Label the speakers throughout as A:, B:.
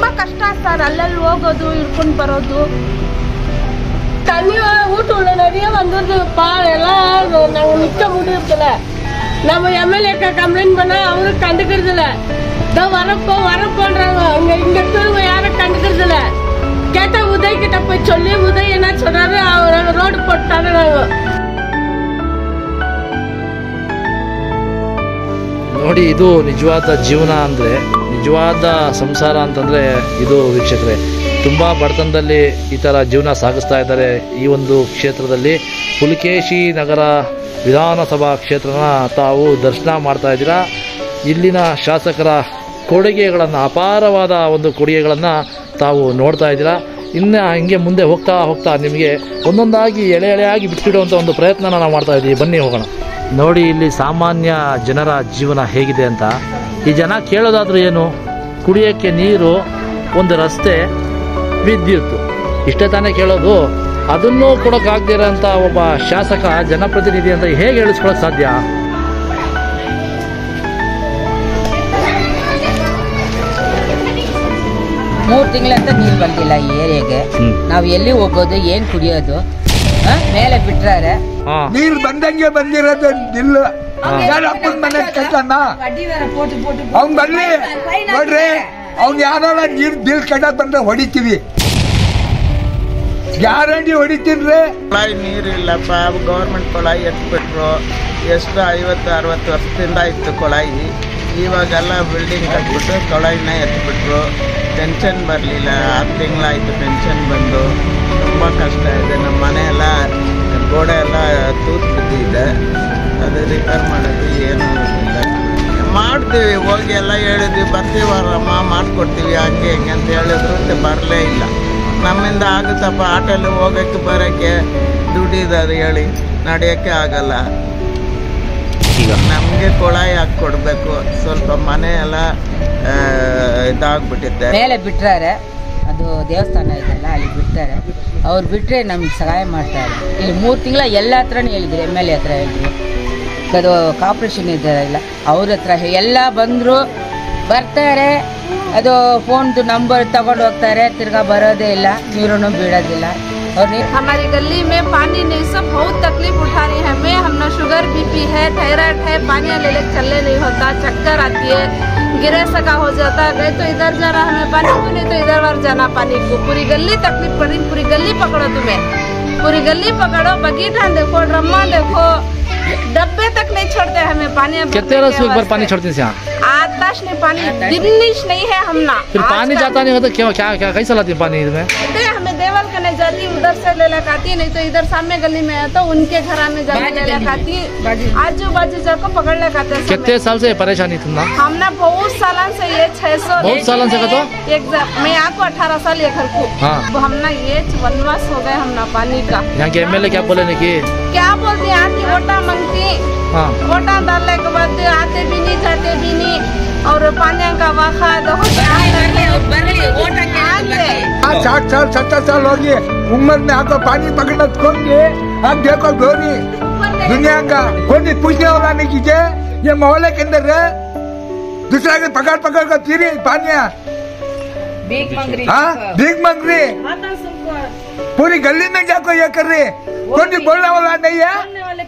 A: ತುಂಬಾ ಕಷ್ಟ ಸರ್ ಅಲ್ಲಲ್ಲಿ ಹೋಗೋದು ಇಳ್ಕೊಂಡ್ ಬರೋದು தண்ணி வீட்டு உள்ள நிறைய வந்துருதுப்பா எல்லாம் நாங்க நிக்க முடியறதில்ல நம்ம எம்எல்ஏக்க கம்ப்ளைண்ட் பண்ணா அவரு கண்டுக்கிறது இல்ல இதோ வரப்போ வரப்போன்றாங்க அங்க இங்க இருக்கிறவங்க யாரும் கண்டுக்கிறது இல்ல கேட்டா உதய் கிட்ட போய் சொல்லி உதய் என்ன சொல்றாரு அவர் ரோடு போட்டாரு நாங்க
B: ನೋಡಿ ಇದು ನಿಜವಾದ ಜೀವನ ಅಂದರೆ ನಿಜವಾದ ಸಂಸಾರ ಅಂತಂದರೆ ಇದು ವೀಕ್ಷಕರೇ ತುಂಬ ಬಡತನದಲ್ಲಿ ಈ ಥರ ಜೀವನ ಸಾಗಿಸ್ತಾ ಇದ್ದಾರೆ ಈ ಒಂದು ಕ್ಷೇತ್ರದಲ್ಲಿ ಪುಲಿಕೇಶಿ ನಗರ ವಿಧಾನಸಭಾ ಕ್ಷೇತ್ರನ ತಾವು ದರ್ಶನ ಮಾಡ್ತಾ ಇದ್ದೀರಾ ಇಲ್ಲಿನ ಶಾಸಕರ ಕೊಡುಗೆಗಳನ್ನು ಅಪಾರವಾದ ಒಂದು ಕೊಡುಗೆಗಳನ್ನು ತಾವು ನೋಡ್ತಾ ಇದ್ದೀರಾ ಇನ್ನು ಹಿಂಗೆ ಮುಂದೆ ಹೋಗ್ತಾ ಹೋಗ್ತಾ ನಿಮಗೆ ಒಂದೊಂದಾಗಿ ಎಳೆ ಎಳೆಯಾಗಿ ಬಿಟ್ಟಿಡುವಂಥ ಒಂದು ಪ್ರಯತ್ನನ ನಾವು ಮಾಡ್ತಾ ಇದ್ದೀವಿ ಬನ್ನಿ ಹೋಗೋಣ ನೋಡಿ ಇಲ್ಲಿ ಸಾಮಾನ್ಯ ಜನರ ಜೀವನ ಹೇಗಿದೆ ಅಂತ ಈ ಜನ ಕೇಳೋದಾದ್ರೂ ಏನು ಕುಡಿಯೋಕ್ಕೆ ನೀರು ಒಂದು ರಸ್ತೆ ವಿದ್ಯುತ್ ಇಷ್ಟೇ ತಾನೇ ಕೇಳೋದು ಅದನ್ನೂ ಕೊಡೋಕ್ಕಾಗದಿರೋಂಥ ಒಬ್ಬ ಶಾಸಕ ಜನಪ್ರತಿನಿಧಿ ಅಂತ ಹೇಗೆ ಹೇಳಿಸ್ಕೊಳಕ್ ಸಾಧ್ಯ
C: ಮೂರು ತಿಂಗಳಿಂದ ನೀರು ಬಂದಿಲ್ಲ ಈ ಏರಿಯಾಗೆ
B: ಹ್ಮ್.
C: ನಾವು ಎಲ್ಲಿ ಹೋಗೋದು ಏನ್ ಕುಡಿಯೋದು ಆ? ಮೇಲೆ ಬಿಟ್ರಾರೆ
B: ಹಾ
D: ನೀರು ಬಂದಂಗೆ ಬಂದಿರೋದು ಇಲ್ಲ ಯಾರಪ್ಪನ ಮನೆ ಕಟ್ಟಣ್ಣ ಅವ್ನ್ ಬರ್ಲಿ ನೋಡ್ರಿ ಅವ್ನ್ ಯಾರೋ ನೀರ್ ಬಿಲ್ ಕಟ್ಟಕ್ ಬಂದ್ರೆ ಹೊಡಿತೀವಿ ಗ್ಯಾರಂಟಿ ಹೊಡಿತೀನ್ರಿ
E: ಕೊಳಾಯಿ ನೀರಿಲ್ಲಪ್ಪ ಗೌರ್ಮೆಂಟ್ ಕೊಳಾಯಿ ಎತ್ಬಿಟ್ರು ಎಷ್ಟು ಐವತ್ತು ಅರವತ್ತು ವರ್ಷದಿಂದ ಇತ್ತು ಕೊಳಾಯಿ ಇವಾಗೆಲ್ಲ ಬಿಲ್ಡಿಂಗ್ ಕಟ್ಬಿಟ್ಟು ಕೊಳಾಯಿನ ಎತ್ಬಿಟ್ರು ಪೆನ್ಷನ್ ಬರಲಿಲ್ಲ ಆರು ತಿಂಗಳಾಯ್ತು ಪೆನ್ಷನ್ ಬಂದು ತುಂಬ ಕಷ್ಟ ಇದೆ ನಮ್ಮ ಮನೆ ಎಲ್ಲ ಗೋಡೆ ಎಲ್ಲ ತೂತು ಬಿದ್ದಿದೆ ಅದು ರಿಪೇರ್ ಮಾಡೋದು ಏನೂ ಇಲ್ಲ ಮಾಡ್ತೀವಿ ಹೋಗಿ ಎಲ್ಲ ಹೇಳಿದ್ವಿ ಬರ್ತೀವರಮ್ಮ ಮಾಡ್ಕೊಡ್ತೀವಿ ಹಂಗೆ ಹಿಂಗೆ ಅಂತ ಹೇಳಿದ್ರು ಮತ್ತೆ ಬರಲೇ ಇಲ್ಲ ನಮ್ಮಿಂದ ಆಗುತ್ತಪ್ಪ ಆಟೋಲ್ಲಿ ಹೋಗೋಕ್ಕೆ ಬರೋಕ್ಕೆ ದುಡ್ಡಿದ್ದಾರೆ ಹೇಳಿ ನಡೆಯೋಕ್ಕೆ ಆಗಲ್ಲ
B: ಈಗ
E: ನಮಗೆ ಕೊಳಾಯಿ ಹಾಕಿ ಕೊಡಬೇಕು ಸ್ವಲ್ಪ ಮನೆ ಎಲ್ಲ ಆ, ಇದಾಗ್ಬಿಟ್ಟಿದೆ
C: ಮೇಲೆ ಬಿಟ್ರಾರೆ ಅದು ದೇವಸ್ಥಾನ ಇದೆಲ್ಲ ಅಲ್ಲಿ ಬಿಡ್ತಾರೆ ಅವ್ರು ಬಿಟ್ರೆ ನಮ್ಗೆ ಸಹಾಯ ಮಾಡ್ತಾರೆ ಇಲ್ಲಿ ಮೂರು ತಿಂಗಳ ಎಲ್ಲ ಹತ್ರನೂ ಹೇಳಿದ್ರು ಎಮ್ ಎಲ್ ಎ ಹತ್ರ ಹೇಳಿದ್ರು ಅದು ಕಾರ್ಪೊರೇಷನ್ ಇದ್ದಾರಲ್ಲ ಅವ್ರ ಹತ್ರ ಹೇ- ಎಲ್ಲ ಬಂದರು ಬರ್ತಾರೆ ಅದು ಫೋನ್ದು ನಂಬರ್ ತಗೊಂಡು ಹೋಗ್ತಾರೆ ತಿರ್ಗಾ ಬರೋದೇ ಇಲ್ಲ ನೀರನ್ನು ಬೀಳೋದಿಲ್ಲ ಅವ್ರು ನೀರು
A: हमारी गली में पानी नहीं सब बहुत तकलीफ उठा रही है हमें हम ना शुगर बीपी है थायराइड है पानी ले ले चलने नहीं होता चक्कर आती है गिरे सका हो जाता गए तो इधर जा रहा हमें पानी को नहीं तो इधर बार जाना पानी को पूरी गली तकलीफ पड़ रही पूरी गली पकड़ो तुम्हें पूरी गली पकड़ो बगीचा देखो ड्रम्मा देखो डब्बे तक नहीं छोड़ते हमें पानी अब
B: कितने
A: भरने
B: रस
A: के
B: एक बार
A: वास्ते।
B: पानी छोड़ते हैं यहाँ
A: आताश नहीं पानी दिनिश नहीं है हम ना
B: फिर
A: आज
B: पानी
A: का-
B: जाता नहीं होता क्या क्या क्या कैसा लाती है पानी इसमें
A: दे हमें देवल करने जाती उधर से ले लेकर आती नहीं तो इधर सामने गली में है तो उनके घर में जाके ले लेकर आती आजू बाजू जाकर पकड़ लेकर आते हैं
B: कितने
A: सब
B: साल से ये परेशानी तुमना
A: हमने बहुत सालन से ये छह सौ
B: बहुत सालन से का तो?
A: एग्जैक्ट मैं आपको अठारह साल ये घर को
B: हाँ।
A: अब हमने ये वनवास हो गए हमने पानी का
B: यहाँ के एमएलए क्या बोले नहीं कि
A: क्या बोलती हैं आपकी वोटा मांगती
B: हाँ
A: वोटा डालने के बाद आते भी नहीं जाते भी नहीं और पानी का वाखा देखो आगे
D: आज साठ साल सत्तर साल होगी उम्र में आपको पानी पकड़ना कौन ये आप देखो धोनी दुनिया का कोई पूछने वाला नहीं कीजिए ये मोहल्ले के अंदर है दूसरा के पकड़ पकड़ कर पी रही पानिया हाँ भीख मांग रही पूरी गली में जाकर ये कर रही कोई बोलने वाला नहीं है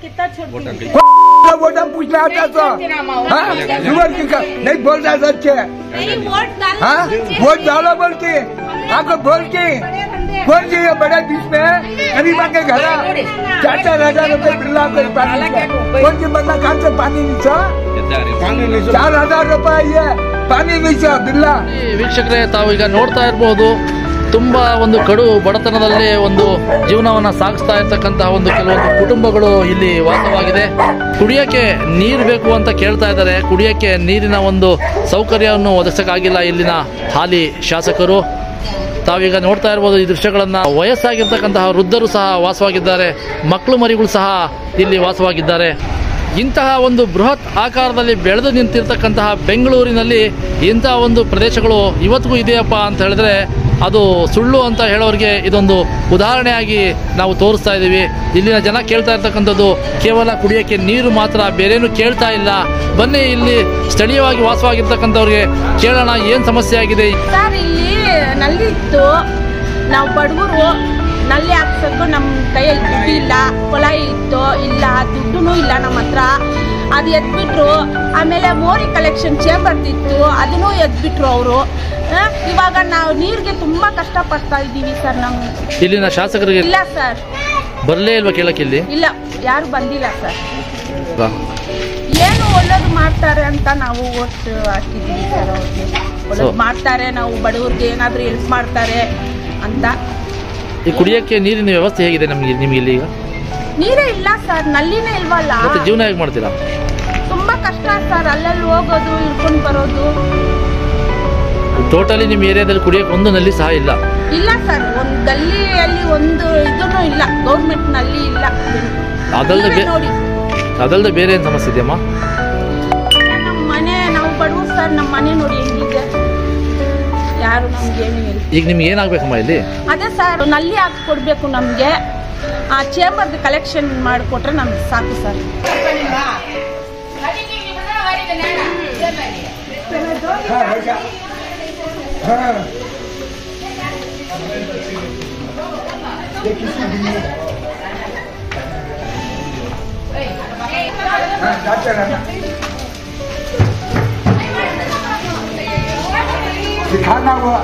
D: वोटा पूछना आता तो हाँ जुगर की का नहीं बोलता सच है
A: नहीं वोट डालने
D: हाँ
A: दीजिए।
D: वोट डालो बोलती आपको बोल के कौन चाहिए बड़े बीच में गरीबा के घर चार चार हजार रुपए बिल्ला कोई पानी का कौन सी बंदा कहाँ से पानी नीचा चार हजार रुपए ये पानी नीचा बिल्ला
B: ಈ ವೀಕ್ಷಕರೇ ತಾವು ಈಗ ನೋಡ್ತಾ ಇರಬಹುದು ತುಂಬಾ ಒಂದು ಕಡು ಬಡತನದಲ್ಲಿ ಒಂದು ಜೀವನವನ್ನ ಸಾಗಿಸ್ತಾ ಇರ್ತಕ್ಕಂತಹ ಒಂದು ಕೆಲವೊಂದು ಕುಟುಂಬಗಳು ಇಲ್ಲಿ ವಾಸವಾಗಿದೆ ಕುಡಿಯಕ್ಕೆ ನೀರು ಬೇಕು ಅಂತ ಕೇಳ್ತಾ ಇದ್ದಾರೆ ಕುಡಿಯಕ್ಕೆ ನೀರಿನ ಒಂದು ಸೌಕರ್ಯವನ್ನು ಒದಗಿಸಕ್ಕಾಗಿಲ್ಲ ಇಲ್ಲಿನ ಹಾಲಿ ಶಾಸಕರು ತಾವೀಗ ನೋಡ್ತಾ ಇರ್ಬೋದು ಈ ದೃಶ್ಯಗಳನ್ನ ವಯಸ್ಸಾಗಿರ್ತಕ್ಕಂತಹ ವೃದ್ಧರು ಸಹ ವಾಸವಾಗಿದ್ದಾರೆ ಮಕ್ಕಳು ಮರಿಗಳು ಸಹ ಇಲ್ಲಿ ವಾಸವಾಗಿದ್ದಾರೆ ಇಂತಹ ಒಂದು ಬೃಹತ್ ಆಕಾರದಲ್ಲಿ ಬೆಳೆದು ನಿಂತಿರ್ತಕ್ಕಂತಹ ಬೆಂಗಳೂರಿನಲ್ಲಿ ಇಂತಹ ಒಂದು ಪ್ರದೇಶಗಳು ಇವತ್ತಿಗೂ ಇದೆಯಪ್ಪ ಅಂತ ಹೇಳಿದ್ರೆ ಅದು ಸುಳ್ಳು ಅಂತ ಹೇಳೋರಿಗೆ ಇದೊಂದು ಉದಾಹರಣೆಯಾಗಿ ನಾವು ತೋರಿಸ್ತಾ ಇದ್ದೀವಿ ಇಲ್ಲಿನ ಜನ ಕೇಳ್ತಾ ಇರ್ತಕ್ಕಂಥದ್ದು ಕೇವಲ ಕುಡಿಯೋಕ್ಕೆ ನೀರು ಮಾತ್ರ ಬೇರೇನು ಕೇಳ್ತಾ ಇಲ್ಲ ಬನ್ನಿ ಇಲ್ಲಿ ಸ್ಥಳೀಯವಾಗಿ ವಾಸವಾಗಿರ್ತಕ್ಕಂಥವ್ರಿಗೆ ಕೇಳೋಣ ಏನು ಸಮಸ್ಯೆ ಆಗಿದೆ
F: ಸರ್ ಇಲ್ಲಿ ನಲ್ಲಿ ಇತ್ತು ನಾವು ಬಡವರು ನಲ್ಲಿ ಹಾಕ್ಸೋಕ್ಕೂ ನಮ್ಮ ಕೈಯಲ್ಲಿ ದುಡ್ಡು ಇಲ್ಲ ಕೊಳಾಯಿ ಇತ್ತು ಇಲ್ಲ ದುಡ್ಡು ಇಲ್ಲ ನಮ್ಮ ಹತ್ರ ಅದು ಎದ್ಬಿಟ್ರು ಆಮೇಲೆ ಮೋರಿ ಕಲೆಕ್ಷನ್ ಚೇಂಬರ್ದಿತ್ತು ಅದನ್ನು ಎದ್ಬಿಟ್ರು ಅವರು ಇವಾಗ ನಾವು ನೀರಿಗೆ ತುಂಬ ಕಷ್ಟಪಡ್ತಾ ಇದ್ದೀವಿ ಸರ್ ನಾವು
B: ಇಲ್ಲಿನ ಶಾಸಕರಿಗೆ
F: ಇಲ್ಲ ಸರ್
B: ಬರಲೇ ಇಲ್ವಾ ಕೇಳಕ್ಕೆ ಇಲ್ಲಿ
F: ಇಲ್ಲ ಯಾರು ಬಂದಿಲ್ಲ ಸರ್ ಏನು ಒಳ್ಳೇದು ಮಾಡ್ತಾರೆ ಅಂತ ನಾವು ಓಟ್ ಹಾಕಿದ್ದೀವಿ ಸರ್ ಅವ್ರಿಗೆ ಒಳ್ಳೇದು
B: So-
F: ಮಾಡ್ತಾರೆ ನಾವು ಬಡವ್ರಿಗೆ ಏನಾದರೂ ಹೆಲ್ಪ್ ಮಾಡ್ತಾರೆ ಅಂತ
B: ಈ ಕುಡಿಯೋಕ್ಕೆ ನೀರಿನ ವ್ಯವಸ್ಥೆ ಹೇಗಿದೆ ನಮಗೆ ನಿಮ್ಗೆ ಇಲ್ಲಿ ಈಗ
F: ನೀರೇ ಇಲ್ಲ ಸರ್ ನಲ್ಲಿನೇ ಇಲ್ವಲ್ಲ
B: ಮತ್ತೆ ಜೀವನ ಹೇಗೆ ಮಾಡ್ತೀರಾ
F: ತುಂಬಾ ಕಷ್ಟ ಸರ್ ಅಲ್ಲಲ್ಲಿ ಹೋಗೋದು ಇಳ್ಕೊಂಡು ಬರೋದು
B: ಟೋಟಲಿ ನಿಮ್ಮ ಏರಿಯಾದಲ್ಲಿ ಕುಡಿಯೋಕೆ ಒಂದು ನಲ್ಲಿ ಸಹ ಇಲ್ಲ
F: ಇಲ್ಲ ಸರ್ ಒಂದು ಗಲ್ಲಿಯಲ್ಲಿ ಒಂದು ಇದನ್ನು ಇಲ್ಲ ಗೌರ್ಮೆಂಟ್ ನಲ್ಲಿ ಇಲ್ಲ
B: ಅದಲ್ಲದೆ
F: ನೀವೇ
B: ಬೇ-
F: ನೋಡಿ
B: ಅದಲ್ಲದೆ ಬೇರೆ ಏನು ಸಮಸ್ಯೆ ಇದೆಯಮ್ಮ
F: ನಮ್ಮ ಮನೆ ನಾವು ಬಡವರು ಸರ್ ನಮ್ಮ ಮನೆ ನೋಡಿ ಹೆಂಗಿದೆ ಯಾರು ನಮ್ಗೆ ಏನು ಇಲ್ಲ
B: ಈಗ ನಿಮ್ಗೆ ಏನಾಗಬೇಕಮ್ಮ ಇಲ್ಲಿ
F: ಅದೇ ಸರ್ ನಲ್ಲಿ ಹಾಕಿ ಕೊಡಬೇಕು ನಮಗೆ ಆ ಚೇಂಬರ್ದು ಕಲೆಕ್ಷನ್ ಮಾಡಿಕೊಟ್ರೆ ನಮ್ಗೆ ಸಾಕು ಸರ್
D: हाँ भैया हाँ ये किसकी बीवी है? हाँ, जाते रहना दिखाना हुआ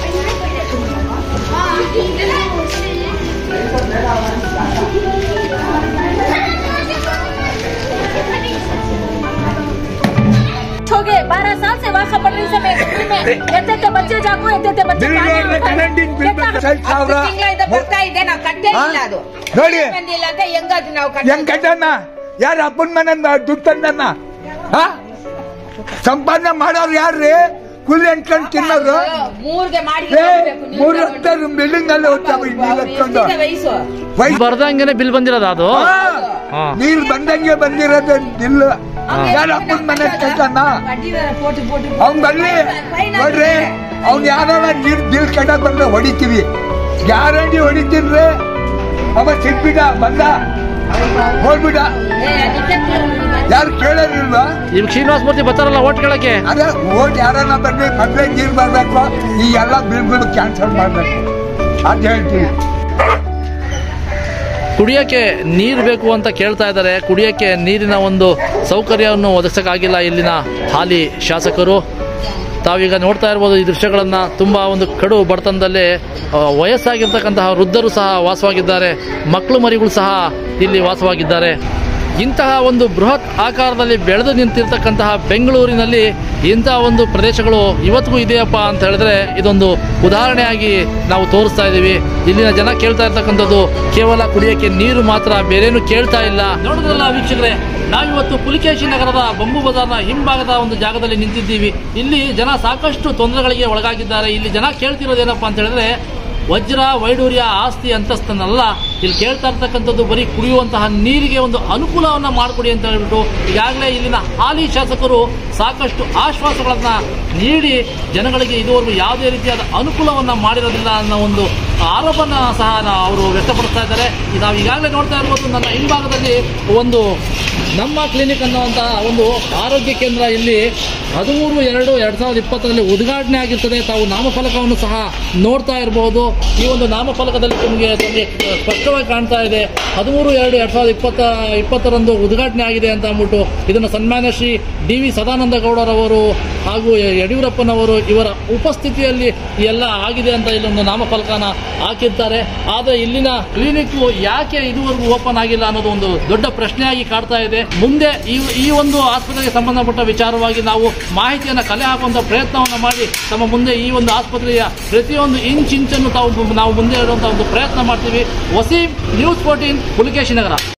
G: हो गए बारह साल से वहाँ खबर नहीं समय स्कूल में कहते थे बच्चे जागो कहते थे बच्चे
D: ಬಿಲ್
G: जागो,
D: ನೋಡ್ರೆ ಕನ್ನಡಿನ ಬಿಲ್
G: कितना-
D: ಬೇಕಾದ್ರೆ ಸಾವಿರ
C: ತಿಂಗಳಿಂದ ಬರ್ತಾ ಇದೆ ನಾವು ಕಟ್ಟೇ ಇಲ್ಲ ಅದು
D: ನೋಡಿ
C: ಬಂದಿಲ್ಲ ಅಂತ ಹೆಂಗದು ನಾವು
D: ಹೆಂಗ್ ಕಟ್ಟಣ್ಣ ಯಾರ ಅಪ್ಪನ ಮನೆ ದುಡ್ಡು ತಂದಣ್ಣ ಹಾ ಸಂಪಾದನೆ ಮಾಡೋರು ಯಾರ್ರಿ ಕೂಲಿ ಅನ್ಕೊಂಡ್ ತಿನ್ನೋರು
C: ಮೂರ್ಗೆ ಮಾಡಿ
D: ಏ, ಮೂರು ಹತ್ತಾರು ಬಿಲ್ಡಿಂಗ್ ಅಲ್ಲಿ ಹೋಗ್ತಾವ ನೀರ್ ಹತ್ಕೊಂಡು
C: ವಯಸ್ಸು
D: ವಯಸ್ಸು
B: ಬರ್ದಂಗೆನೆ ಬಿಲ್ ಬಂದಿರೋದು ಅದು ಹಾ.
D: ನೀರ್ ಬಂದಂಗೆ ಬಂದಿರೋದು ಇಲ್ಲ ಯಾರ ಅಪ್ಪನ ಮನೆ ಕಟ್ಟಣ್ಣ
C: ಪೋಟಿ ಪೋಟಿ
D: ಅವ್ನ್ ಬರ್ಲಿ ನೋಡ್ರಿ ಅವ್ನ್ ಯಾರ ನೀರ್ ಬಿಲ್ ಕಟ್ಟಕ್ ಬಂದ್ರೆ ಹೊಡಿತೀವಿ ಗ್ಯಾರಂಟಿ ಹೊಡಿತೀನ್ರಿ ಅವ ಸಿಕ್ಬಿಡ ಬಂದ ಹೋಗ್ಬಿಡ ಯಾರು ಕೇಳೋದಿಲ್ವಾ
B: ಈಗ ಶ್ರೀನಿವಾಸ ಮೂರ್ತಿ ಬರ್ತಾರಲ್ಲ ಓಟ್ ಕೇಳಕ್ಕೆ
D: ಅದೇ ಓಟ್ ಯಾರನ್ನ ಬರ್ಲಿ ಮೊದ್ಲೇ ನೀರ್ ಬರ್ಬೇಕು ಈ ಎಲ್ಲ ಬಿಲ್ಗಳು ಕ್ಯಾನ್ಸಲ್ ಮಾಡ್ಬೇಕು ಅಂತ ಹೇಳ್ತೀವಿ
B: ಕುಡಿಯೋಕ್ಕೆ ನೀರು ಬೇಕು ಅಂತ ಕೇಳ್ತಾ ಇದ್ದಾರೆ ಕುಡಿಯೋಕ್ಕೆ ನೀರಿನ ಒಂದು ಸೌಕರ್ಯವನ್ನು ಒದಗಿಸೋಕ್ಕಾಗಿಲ್ಲ ಇಲ್ಲಿನ ಹಾಲಿ ಶಾಸಕರು ತಾವೀಗ ನೋಡ್ತಾ ಇರ್ಬೋದು ಈ ದೃಶ್ಯಗಳನ್ನು ತುಂಬ ಒಂದು ಕಡು ಬಡತನದಲ್ಲಿ ಆ, ವಯಸ್ಸಾಗಿರ್ತಕ್ಕಂತಹ ವೃದ್ಧರು ಸಹ ವಾಸವಾಗಿದ್ದಾರೆ ಮಕ್ಕಳು ಮರಿಗಳು ಸಹ ಇಲ್ಲಿ ವಾಸವಾಗಿದ್ದಾರೆ ಇಂತಹ ಒಂದು ಬೃಹತ್ ಆಕಾರದಲ್ಲಿ ಬೆಳೆದು ನಿಂತಿರ್ತಕ್ಕಂತಹ ಬೆಂಗಳೂರಿನಲ್ಲಿ ಇಂತಹ ಒಂದು ಪ್ರದೇಶಗಳು ಇವತ್ತಿಗೂ ಇದೆಯಪ್ಪ ಅಂತ ಹೇಳಿದ್ರೆ ಇದೊಂದು ಉದಾಹರಣೆಯಾಗಿ ನಾವು ತೋರಿಸ್ತಾ ಇದ್ದೀವಿ ಇಲ್ಲಿನ ಜನ ಕೇಳ್ತಾ ಇರ್ತಕ್ಕಂಥದ್ದು ಕೇವಲ ಕುಡಿಯೋಕ್ಕೆ ನೀರು ಮಾತ್ರ ಬೇರೇನು ಕೇಳ್ತಾ ಇಲ್ಲ ನೋಡಿದ್ರಲ್ಲ ವೀಕ್ಷಕರೇ ನಾವಿವತ್ತು ಪುಲಿಕೇಶಿ ನಗರದ ಬಂಬು ಬಜಾರ್ನ ಹಿಂಭಾಗದ ಒಂದು ಜಾಗದಲ್ಲಿ ನಿಂತಿದ್ದೀವಿ ಇಲ್ಲಿ ಜನ ಸಾಕಷ್ಟು ತೊಂದರೆಗಳಿಗೆ ಒಳಗಾಗಿದ್ದಾರೆ ಇಲ್ಲಿ ಜನ ಕೇಳ್ತಿರೋದೇನಪ್ಪ ಅಂತ ಹೇಳಿದ್ರೆ ವಜ್ರ ವೈಡೂರ್ಯ ಆಸ್ತಿ ಅಂತಸ್ತನ್ನಲ್ಲ ಇಲ್ಲಿ ಕೇಳ್ತಾ ಇರ್ತಕ್ಕಂಥದ್ದು ಬರೀ ಕುಡಿಯುವಂತಹ ನೀರಿಗೆ ಒಂದು ಅನುಕೂಲವನ್ನು ಮಾಡಿಕೊಡಿ ಅಂತ ಹೇಳ್ಬಿಟ್ಟು ಈಗಾಗಲೇ ಇಲ್ಲಿನ ಹಾಲಿ ಶಾಸಕರು ಸಾಕಷ್ಟು ಆಶ್ವಾಸಗಳನ್ನ ನೀಡಿ ಜನಗಳಿಗೆ ಇದುವರೆಗೂ ಯಾವುದೇ ರೀತಿಯಾದ ಅನುಕೂಲವನ್ನು ಮಾಡಿರೋದಿಲ್ಲ ಅನ್ನೋ ಒಂದು ಆರೋಪನ ಸಹ ನಾ- ಅವರು ವ್ಯಕ್ತಪಡಿಸ್ತಾ ಇದ್ದಾರೆ ಈ ನಾವು ಈಗಾಗಲೇ ನೋಡ್ತಾ ಇರ್ಬೋದು ನನ್ನ ಹಿಂಭಾಗದಲ್ಲಿ ಒಂದು ನಮ್ಮ ಕ್ಲಿನಿಕ್ ಅನ್ನುವಂತಹ ಒಂದು ಆರೋಗ್ಯ ಕೇಂದ್ರ ಇಲ್ಲಿ ಹದಿಮೂರು ಎರಡು ಎರಡ್ ಸಾವಿರದ ಇಪ್ಪತ್ತರಲ್ಲಿ ಉದ್ಘಾಟನೆ ಆಗಿರ್ತದೆ ತಾವು ನಾಮಫಲಕವನ್ನು ಸಹ ನೋಡ್ತಾ ಇರಬಹುದು ಈ ಒಂದು ನಾಮಫಲಕದಲ್ಲಿ ನಿಮಗೆ ತಮಗೆ ಸ್ಪಷ್ಟವಾಗಿ ಕಾಣ್ತಾ ಇದೆ ಹದಿಮೂರು ಎರಡು ಎರಡ್ ಸಾವಿರದ ಇಪ್ಪತ್ತ ಇಪ್ಪತ್ತರಂದು ಉದ್ಘಾಟನೆ ಆಗಿದೆ ಅಂತ ಅಂದ್ಬಿಟ್ಟು ಇದನ್ನು ಸನ್ಮಾನ್ಯ ಶ್ರೀ ಡಿ ವಿ ಸದಾನಂದ ಗೌಡರವರು ಹಾಗೂ ಯಡಿಯೂರಪ್ಪನವರು ಇವರ ಉಪಸ್ಥಿತಿಯಲ್ಲಿ ಈ ಎಲ್ಲ ಆಗಿದೆ ಅಂತ ಇಲ್ಲೊಂದು ನಾಮಫಲಕನ ಹಾಕಿರ್ತಾರೆ ಆದರೆ ಇಲ್ಲಿನ ಕ್ಲಿನಿಕ್ ಯಾಕೆ ಇದುವರೆಗೂ ಓಪನ್ ಆಗಿಲ್ಲ ಅನ್ನೋದು ಒಂದು ದೊಡ್ಡ ಪ್ರಶ್ನೆಯಾಗಿ ಕಾಡ್ತಾ ಇದೆ ಮುಂದೆ ಈ ಈ ಒಂದು ಆಸ್ಪತ್ರೆಗೆ ಸಂಬಂಧಪಟ್ಟ ವಿಚಾರವಾಗಿ ನಾವು ಮಾಹಿತಿಯನ್ನು ಕಲೆ ಹಾಕುವಂತ ಪ್ರಯತ್ನವನ್ನು ಮಾಡಿ ತಮ್ಮ ಮುಂದೆ ಈ ಒಂದು ಆಸ್ಪತ್ರೆಯ ಪ್ರತಿಯೊಂದು ಇಂಚ್ ಇಂಚನ್ನು ತಾವು ನಾವು ಮುಂದೆ ಇಡುವಂತ ಒಂದು ಪ್ರಯತ್ನ ಮಾಡ್ತೀವಿ ವಸೀಂ ನ್ಯೂಸ್ ಫೋರ್ಟೀನ್ ಪುಲಿಕೇಶಿ ನಗರ